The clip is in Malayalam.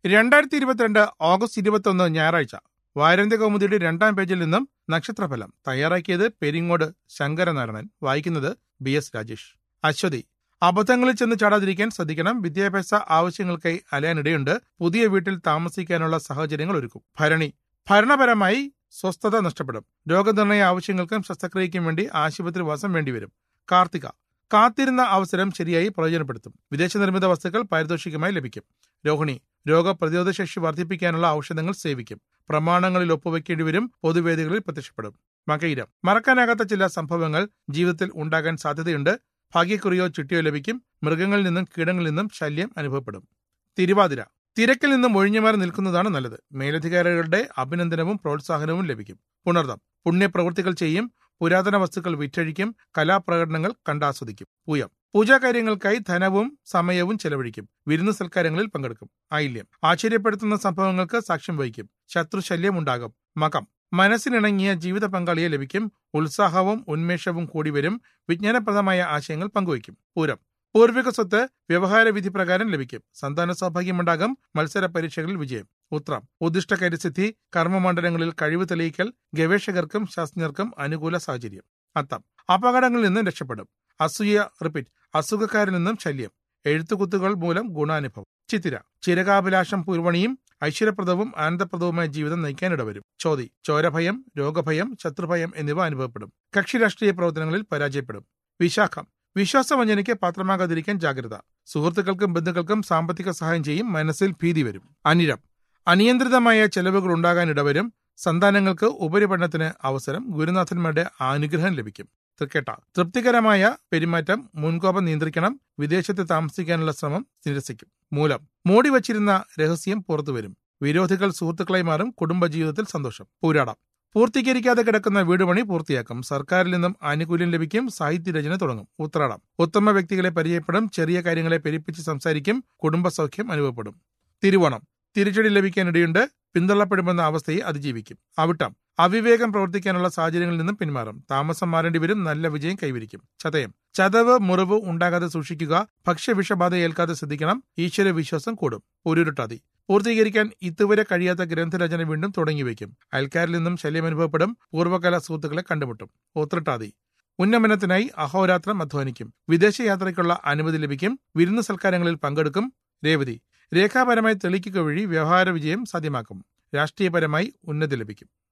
രണ്ടായിരത്തി ഇരുപത്തിരണ്ട് ഓഗസ്റ്റ് ഇരുപത്തൊന്ന് ഞായറാഴ്ച വാരാന്ത്യ കൗമുദിയുടെ രണ്ടാം പേജിൽ നിന്നും നക്ഷത്രഫലം തയ്യാറാക്കിയത് പെരിങ്ങോട് ശങ്കരനാരായണൻ വായിക്കുന്നത് ബി എസ് രാജേഷ് അശ്വതി അബദ്ധങ്ങളിൽ ചെന്ന് ചാടാതിരിക്കാൻ ശ്രദ്ധിക്കണം വിദ്യാഭ്യാസ ആവശ്യങ്ങൾക്കായി അലയാനിടയുണ്ട് പുതിയ വീട്ടിൽ താമസിക്കാനുള്ള സാഹചര്യങ്ങൾ ഒരുക്കും ഭരണി ഭരണപരമായി സ്വസ്ഥത നഷ്ടപ്പെടും രോഗനിർണയ ആവശ്യങ്ങൾക്കും ശസ്ത്രക്രിയയ്ക്കും വേണ്ടി ആശുപത്രി വാസം വേണ്ടിവരും കാർത്തിക കാത്തിരുന്ന അവസരം ശരിയായി പ്രയോജനപ്പെടുത്തും വിദേശ നിർമ്മിത വസ്തുക്കൾ പാരിതോഷികമായി ലഭിക്കും രോഹിണി രോഗപ്രതിരോധ ശേഷി വർദ്ധിപ്പിക്കാനുള്ള ഔഷധങ്ങൾ സേവിക്കും പ്രമാണങ്ങളിൽ ഒപ്പുവെക്കേണ്ടി വരും പൊതുവേദികളിൽ പ്രത്യക്ഷപ്പെടും മകയിരം മറക്കാനാകാത്ത ചില സംഭവങ്ങൾ ജീവിതത്തിൽ ഉണ്ടാകാൻ സാധ്യതയുണ്ട് ഭാഗ്യക്കുറിയോ ചിട്ടിയോ ലഭിക്കും മൃഗങ്ങളിൽ നിന്നും കീടങ്ങളിൽ നിന്നും ശല്യം അനുഭവപ്പെടും തിരുവാതിര തിരക്കിൽ നിന്നും ഒഴിഞ്ഞുമാറി നിൽക്കുന്നതാണ് നല്ലത് മേലധികാരികളുടെ അഭിനന്ദനവും പ്രോത്സാഹനവും ലഭിക്കും പുണർദം പുണ്യപ്രവൃത്തികൾ ചെയ്യും പുരാതന വസ്തുക്കൾ വിറ്റഴിക്കും കലാപ്രകടനങ്ങൾ കണ്ടാസ്വദിക്കും പൂയം പൂജാകാര്യങ്ങൾക്കായി ധനവും സമയവും ചെലവഴിക്കും വിരുന്ന് സൽക്കാരങ്ങളിൽ പങ്കെടുക്കും ആയില്യം ആശ്ചര്യപ്പെടുത്തുന്ന സംഭവങ്ങൾക്ക് സാക്ഷ്യം വഹിക്കും ശത്രുശല്യം ഉണ്ടാകും മകം മനസ്സിനിണങ്ങിയ ജീവിത പങ്കാളിയെ ലഭിക്കും ഉത്സാഹവും ഉന്മേഷവും കൂടി വരും വിജ്ഞാനപ്രദമായ ആശയങ്ങൾ പങ്കുവയ്ക്കും പൂരം പൂർവിക സ്വത്ത് വ്യവഹാര വിധി പ്രകാരം ലഭിക്കും സന്താന സൗഭാഗ്യമുണ്ടാകും മത്സര പരീക്ഷകളിൽ വിജയം ഉത്രം ഉദ്ദിഷ്ട കരിസിദ്ധി കർമ്മമണ്ഡലങ്ങളിൽ കഴിവ് തെളിയിക്കൽ ഗവേഷകർക്കും ശാസ്ത്രജ്ഞർക്കും അനുകൂല സാഹചര്യം അത്തം അപകടങ്ങളിൽ നിന്നും രക്ഷപ്പെടും അസൂയ റിപ്പീറ്റ് അസുഖക്കാരിൽ നിന്നും ശല്യം എഴുത്തുകുത്തുകൾ മൂലം ഗുണാനുഭവം ചിത്തിര ചിരകാഭിലാഷം പൂർവണിയും ഐശ്വര്യപ്രദവും ആനന്ദപ്രദവുമായ ജീവിതം നയിക്കാനിടവരും ചോതി ചോരഭയം രോഗഭയം ശത്രുഭയം എന്നിവ അനുഭവപ്പെടും കക്ഷി രാഷ്ട്രീയ പ്രവർത്തനങ്ങളിൽ പരാജയപ്പെടും വിശാഖം വിശ്വാസവഞ്ചനയ്ക്ക് പാത്രമാകാതിരിക്കാൻ ജാഗ്രത സുഹൃത്തുക്കൾക്കും ബന്ധുക്കൾക്കും സാമ്പത്തിക സഹായം ചെയ്യും മനസ്സിൽ ഭീതി വരും അനിരം അനിയന്ത്രിതമായ ചെലവുകൾ ഉണ്ടാകാൻ ഇടവരും സന്താനങ്ങൾക്ക് ഉപരിപഠനത്തിന് അവസരം ഗുരുനാഥന്മാരുടെ അനുഗ്രഹം ലഭിക്കും തൃക്കേട്ട തൃപ്തികരമായ പെരുമാറ്റം മുൻകോപം നിയന്ത്രിക്കണം വിദേശത്ത് താമസിക്കാനുള്ള ശ്രമം നിരസിക്കും മൂലം മൂടി വച്ചിരുന്ന രഹസ്യം പുറത്തുവരും വിരോധികൾ സുഹൃത്തുക്കളായി മാറും കുടുംബജീവിതത്തിൽ സന്തോഷം പൂരാടം പൂർത്തീകരിക്കാതെ കിടക്കുന്ന വീട് പണി പൂർത്തിയാക്കും സർക്കാരിൽ നിന്നും ആനുകൂല്യം ലഭിക്കും സാഹിത്യരചന തുടങ്ങും ഉത്രാടം ഉത്തമ വ്യക്തികളെ പരിചയപ്പെടും ചെറിയ കാര്യങ്ങളെ പെരുപ്പിച്ച് സംസാരിക്കും കുടുംബസൗഖ്യം അനുഭവപ്പെടും തിരുവോണം തിരിച്ചടി ലഭിക്കാനിടയുണ്ട് പിന്തള്ളപ്പെടുമെന്ന അവസ്ഥയെ അതിജീവിക്കും അവിട്ടം അവിവേകം പ്രവർത്തിക്കാനുള്ള സാഹചര്യങ്ങളിൽ നിന്നും പിന്മാറും താമസം മാറേണ്ടി വരും നല്ല വിജയം കൈവരിക്കും ചതയം ചതവ് മുറിവ് ഉണ്ടാകാതെ സൂക്ഷിക്കുക ഭക്ഷ്യവിഷബാധ ഏൽക്കാതെ ശ്രദ്ധിക്കണം ഈശ്വര വിശ്വാസം കൂടും പൊരുരുട്ടാതി പൂർത്തീകരിക്കാൻ ഇതുവരെ കഴിയാത്ത ഗ്രന്ഥരചന വീണ്ടും തുടങ്ങിവെക്കും അയൽക്കാരിൽ നിന്നും ശല്യം അനുഭവപ്പെടും പൂർവ്വകലാ സുഹൃത്തുക്കളെ കണ്ടുമുട്ടും ഉത്രട്ടാതി ഉന്നമനത്തിനായി അഹോരാത്രം അധ്വാനിക്കും വിദേശയാത്രയ്ക്കുള്ള അനുമതി ലഭിക്കും വിരുന്ന് സൽക്കാരങ്ങളിൽ പങ്കെടുക്കും രേവതി രേഖാപരമായി തെളിയിക്കുക വഴി വ്യവഹാര വിജയം സാധ്യമാക്കും രാഷ്ട്രീയപരമായി ഉന്നതി ലഭിക്കും